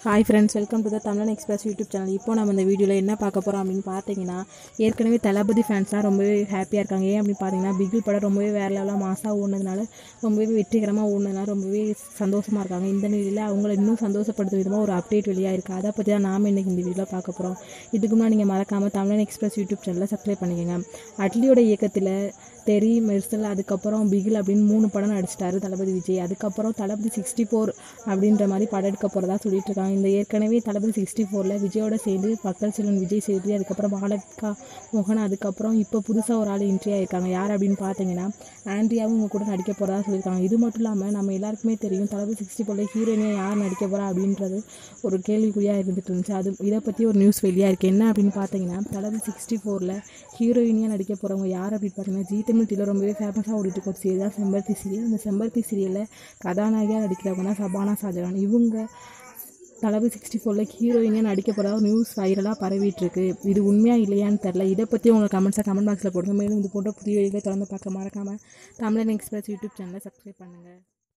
hi friends welcome to the Tamilan express YouTube channel இப்போ நம்ம இந்த வீடியோவில் என்ன பார்க்க போகிறோம் அப்படின்னு பார்த்தீங்கன்னா ஏற்கனவே தளபதி ஃபேன்ஸ்லாம் ரொம்பவே ஹாப்பியாக இருக்காங்க ஏன் அப்படின்னு பார்த்தீங்கன்னா பிகில் படம் ரொம்பவே வேறு லெவலாக மாசாக ஓடுனதுனால ரொம்பவே வெற்றிகரமாக ஓடுனதுனால ரொம்பவே சந்தோஷமாக இருக்காங்க இந்த நிலையில் அவங்கள இன்னும் சந்தோஷப்படுத்தும் விதமாக ஒரு அப்டேட் வெளியாக இருக்குது அதை பற்றி தான் நாம் இன்றைக்கி இந்த வீடியோவில் பார்க்க போகிறோம் இதுக்கு முன்னாடி நீங்கள் மறக்காமல் தமிழன் எக்ஸ்பிரஸ் யூடியூப் சேனலை சப்ஸ்கிரைப் பண்ணிக்கோங்க அட்லியோட இயக்கத்தில் தெரி மெர்சல் அதுக்கப்புறம் பிகில் அப்படின்னு மூணு படம் நடிச்சிட்டாரு தளபதி விஜய் அதுக்கப்புறம் தளபதி சிக்ஸ்டி ஃபோர் அப்படின்ற மாதிரி படம் எடுக்க போகிறதா சொல்லிட்டு இருக்காங்க இந்த ஏற்கனவே தளபதி சிக்ஸ்டி ஃபோரில் விஜயோட சேர்ந்து மக்கள் செல்வன் விஜய் சேதுபதி அதுக்கப்புறம் பாலகா மோகன் அதுக்கப்புறம் இப்போ புதுசாக ஒரு ஆள் என்ட்ரி ஆயிருக்காங்க யார் அப்படின்னு பார்த்தீங்கன்னா ஆண்ட்ரியாவும் உங்க கூட நடிக்க போகிறதா சொல்லியிருக்காங்க இது மட்டும் இல்லாமல் நம்ம எல்லாருக்குமே தெரியும் தளபதி சிக்ஸ்டி ஃபோரில் ஹீரோயினியாக யார் நடிக்க போகிறா அப்படின்றது ஒரு கேள்விக்குறியாக இருந்துட்டு இருந்துச்சு அது இதை பற்றி ஒரு நியூஸ் வெளியாக இருக்குது என்ன அப்படின்னு பார்த்தீங்கன்னா தளபதி சிக்ஸ்டி ஃபோரில் ஹீரோயினியாக நடிக்க போகிறவங்க யார் அப்படின்னு பார்த்தீங்கன்னா ஜி தமிழ் டிவியில் ரொம்பவே ஃபேமஸாக ஓடிட்டு இருக்க ஒரு சீரியல் தான் செம்பருத்தி சீரியல் அந்த செம்பருத்தி சீரியலில் கதாநாயகியாக நடிக்கிறவங்க தான் சபானா ஷாஜகான் இவங்க தளபதி சிக்ஸ்டி ஃபோரில் ஹீரோயினியாக நடிக்க போகிறதா நியூஸ் வைரலாக பரவிட்டு இருக்கு இது உண்மையாக இல்லையான்னு தெரில இதை பற்றி உங்கள் கமெண்ட்ஸை கமெண்ட் பாக்ஸில் போடுங்க மேலும் இது போன்ற புதிய வீடியோவை தொடர்ந்து பார்க்க மறக்காமல் தமிழன் எக்ஸ்பிரஸ் யூடியூப் சேனலை சப்ஸ்கிரைப் பண்ணுங்கள்